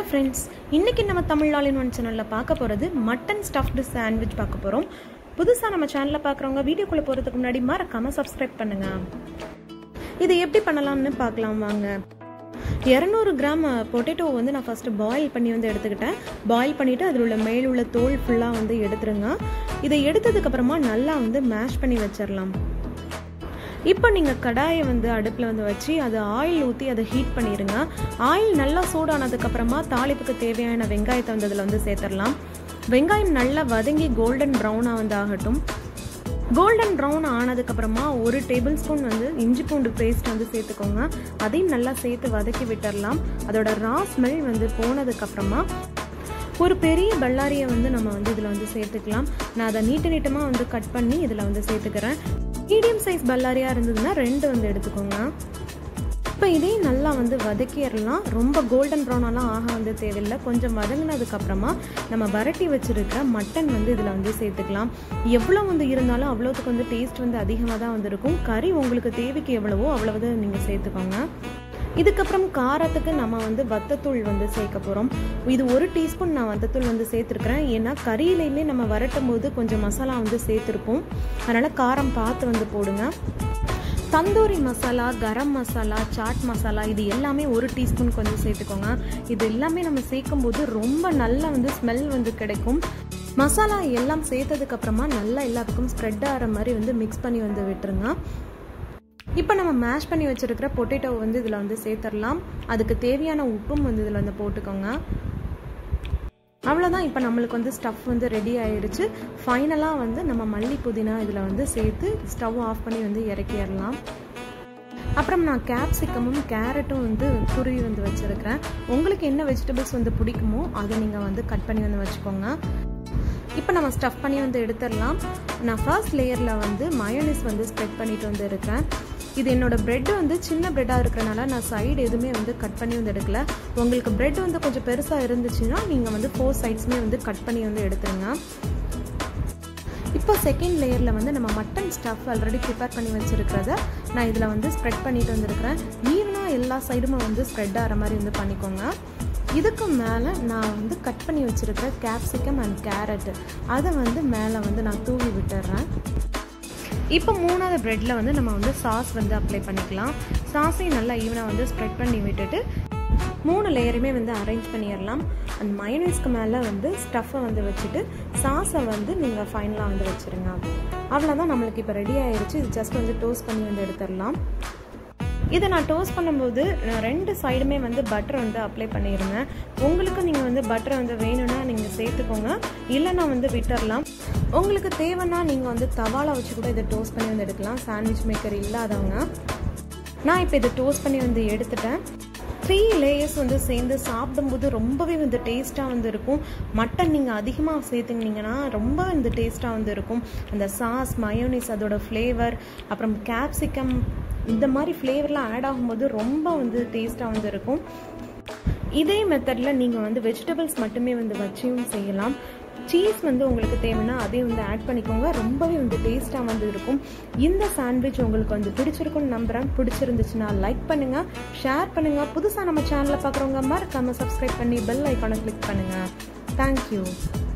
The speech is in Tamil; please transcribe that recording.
ஃப்ரெண்ட்ஸ் இன்னைக்கு நம்ம தமிழ் ஆல் இன் ஒன் சேனலில் பார்க்க போகிறது மட்டன் ஸ்டஃப்டு சாண்ட்விச் பார்க்க போகிறோம் புதுசாக நம்ம சேனலில் பார்க்குறவங்க வீடியோக்குள்ளே போகிறதுக்கு முன்னாடி மறக்காமல் சப்ஸ்கிரைப் பண்ணுங்க இது எப்படி பண்ணலாம்னு பார்க்கலாம் வாங்க இரநூறு கிராம் பொட்டேட்டோ வந்து நான் ஃபஸ்ட்டு பாயில் பண்ணி வந்து எடுத்துக்கிட்டேன் பாயில் பண்ணிவிட்டு அதில் உள்ள மேல் உள்ள தோல் ஃபுல்லாக வந்து எடுத்துருங்க இதை எடுத்ததுக்கப்புறமா நல்லா வந்து மேஷ் பண்ணி வச்சிடலாம் இப்போ நீங்கள் கடாயை வந்து அடுப்பில் வந்து வச்சு அது ஆயில் ஊற்றி அதை ஹீட் பண்ணிடுங்க ஆயில் நல்லா சூடானதுக்கப்புறமா தாளிப்புக்கு தேவையான வெங்காயத்தை வந்து அதில் வந்து சேர்த்துடலாம் வெங்காயம் நல்லா வதங்கி கோல்டன் ப்ரௌனாக வந்து ஆகட்டும் கோல்டன் ப்ரௌன் ஆனதுக்கப்புறமா ஒரு டேபிள் ஸ்பூன் வந்து இஞ்சி பூண்டு பேஸ்ட் வந்து சேர்த்துக்கோங்க அதையும் நல்லா சேர்த்து வதக்கி விட்டுடலாம் அதோட ரா ஸ்மெல் வந்து போனதுக்கப்புறமா ஒரு பெரிய பல்லாரியை வந்து நம்ம வந்து இதில் வந்து சேர்த்துக்கலாம் நான் அதை நீட்ட நீட்டமாக வந்து கட் பண்ணி இதில் வந்து சேர்த்துக்கிறேன் மீடியம் சைஸ் பல்லாரியாக இருந்ததுன்னா ரெண்டு வந்து எடுத்துக்கோங்க இப்போ இதையும் நல்லா வந்து வதக்கிடலாம் ரொம்ப கோல்டன் ப்ரௌனெல்லாம் ஆக வந்து தேவையில்லை கொஞ்சம் வதங்கினதுக்கப்புறமா நம்ம வரட்டி வச்சுருக்க மட்டன் வந்து இதில் வந்து சேர்த்துக்கலாம் எவ்வளோ வந்து இருந்தாலும் அவ்வளோத்துக்கு வந்து டேஸ்ட் வந்து அதிகமாக தான் வந்து இருக்கும் கறி உங்களுக்கு தேவைக்கு எவ்வளவோ அவ்வளவு நீங்கள் சேர்த்துக்கோங்க இதுக்கப்புறம் காரத்துக்கு நம்ம வந்து வத்தத்தூள் வந்து சேர்க்க போகிறோம் இது ஒரு டீஸ்பூன் நான் வத்தத்தூள் வந்து சேர்த்துருக்குறேன் ஏன்னா கறியிலையுமே நம்ம வரட்டும் போது கொஞ்சம் மசாலா வந்து சேர்த்துருப்போம் அதனால் காரம் பார்த்து வந்து போடுங்க தந்தூரி மசாலா கரம் மசாலா சாட் மசாலா இது எல்லாமே ஒரு டீஸ்பூன் கொஞ்சம் சேர்த்துக்கோங்க இது எல்லாமே நம்ம சேர்க்கும் போது ரொம்ப நல்லா வந்து ஸ்மெல் வந்து கிடைக்கும் மசாலா எல்லாம் சேர்த்ததுக்கப்புறமா நல்லா எல்லாத்துக்கும் ஸ்ப்ரெட் ஆகிற மாதிரி வந்து மிக்ஸ் பண்ணி வந்து விட்டுருங்க இப்போ நம்ம மேஷ் பண்ணி வச்சுருக்கிற பொட்டேட்டோவை வந்து இதில் வந்து சேர்த்துடலாம் அதுக்கு தேவையான உப்பும் வந்து இதில் வந்து போட்டுக்கோங்க அவ்வளோதான் இப்போ நம்மளுக்கு வந்து ஸ்டஃப் வந்து ரெடி ஆயிடுச்சு ஃபைனலாக வந்து நம்ம மல்லி புதினா இதில் வந்து சேர்த்து ஸ்டவ் ஆஃப் பண்ணி வந்து இறக்கிடலாம் அப்புறம் நான் கேப்சிக்கமும் கேரட்டும் வந்து துருவி வந்து வச்சுருக்கிறேன் உங்களுக்கு என்ன வெஜிடபிள்ஸ் வந்து பிடிக்குமோ அதை நீங்கள் வந்து கட் பண்ணி வந்து வச்சுக்கோங்க இப்போ நம்ம ஸ்டஃப் பண்ணி வந்து எடுத்துடலாம் நான் ஃபர்ஸ்ட் லேயரில் வந்து மயோனிஸ் வந்து ஸ்ப்ரெட் பண்ணிட்டு வந்து இருக்கிறேன் இது என்னோடய ப்ரெட் வந்து சின்ன ப்ரெட்டாக இருக்கிறனால நான் சைடு எதுவுமே வந்து கட் பண்ணி வந்து எடுக்கல உங்களுக்கு ப்ரெட் வந்து கொஞ்சம் பெருசாக இருந்துச்சுன்னா நீங்கள் வந்து ஃபோர் சைட்ஸுமே வந்து கட் பண்ணி வந்து எடுத்துருங்க இப்போ செகண்ட் லேயரில் வந்து நம்ம மட்டன் ஸ்டஃப் ஆல்ரெடி ப்ரிப்பேர் பண்ணி வச்சுருக்கிறத நான் இதில் வந்து ஸ்ப்ரெட் பண்ணிட்டு வந்துருக்கிறேன் ஈவனாக எல்லா சைடுமே வந்து ஸ்ப்ரெட் ஆகிற மாதிரி வந்து பண்ணிக்கோங்க இதுக்கு மேலே நான் வந்து கட் பண்ணி வச்சுருக்கிற கேப்சிகம் அண்ட் கேரட் அதை வந்து மேலே வந்து நான் தூவி விட்டுறேன் இப்போ மூணாவது ப்ரெட்டில் வந்து நம்ம வந்து சாஸ் வந்து அப்ளை பண்ணிக்கலாம் சாஸையும் நல்லா ஈவனாக வந்து ஸ்ப்ரெட் பண்ணி விட்டுட்டு மூணு லேயருமே வந்து அரேஞ்ச் பண்ணிடலாம் அந்த மயனைஸ்க்கு மேலே வந்து ஸ்டஃப்பை வந்து வச்சுட்டு சாஸை வந்து நீங்கள் ஃபைனலாக வந்து வச்சுருங்க அவ்வளோதான் நம்மளுக்கு இப்போ ரெடி ஆயிடுச்சு இது ஜஸ்ட் வந்து டோஸ்ட் பண்ணி வந்து எடுத்துடலாம் இதை நான் டோஸ்ட் பண்ணும்போது நான் ரெண்டு சைடுமே வந்து பட்டர் வந்து அப்ளை பண்ணியிருந்தேன் உங்களுக்கு நீங்கள் வந்து பட்டரை வந்து வேணும்னா நீங்கள் சேர்த்துக்கோங்க இல்லைனா வந்து விட்டுறலாம் உங்களுக்கு தேவைன்னா நீங்கள் வந்து தவாலை வச்சு கூட இதை டோஸ்ட் பண்ணி வந்து எடுக்கலாம் சாண்ட்விச் மேக்கர் இல்லாதவங்க நான் இப்போ இதை டோஸ்ட் பண்ணி வந்து எடுத்துட்டேன் த்ரீ லேயர்ஸ் வந்து சேர்ந்து சாப்பிடும்போது ரொம்பவே வந்து டேஸ்ட்டாக வந்து இருக்கும் மட்டன் நீங்கள் அதிகமாக சேர்த்துக்கினீங்கன்னா ரொம்ப வந்து டேஸ்ட்டாக வந்து இருக்கும் அந்த சாஸ் மயோனிஸ் அதோட ஃப்ளேவர் அப்புறம் கேப்சிகம் இந்த மாதிரி ஃப்ளேவர்லாம் ஆட் ஆகும்போது ரொம்ப வந்து டேஸ்ட்டாக வந்து இருக்கும் இதே மெத்தடில் நீங்கள் வந்து வெஜிடபிள்ஸ் மட்டுமே வந்து வச்சியும் செய்யலாம் சீஸ் வந்து உங்களுக்கு தேவைன்னா அதையும் வந்து ஆட் பண்ணிக்கோங்க ரொம்பவே வந்து டேஸ்ட்டாக வந்து இருக்கும் இந்த சாண்ட்விச் உங்களுக்கு வந்து பிடிச்சிருக்கும்னு நம்புகிறேன் பிடிச்சிருந்துச்சுன்னா லைக் பண்ணுங்கள் ஷேர் பண்ணுங்கள் புதுசாக நம்ம சேனலில் பார்க்குறவங்க மறக்காமல் சப்ஸ்கிரைப் பண்ணி பெல் ஐக்கானை கிளிக் பண்ணுங்கள் தேங்க்யூ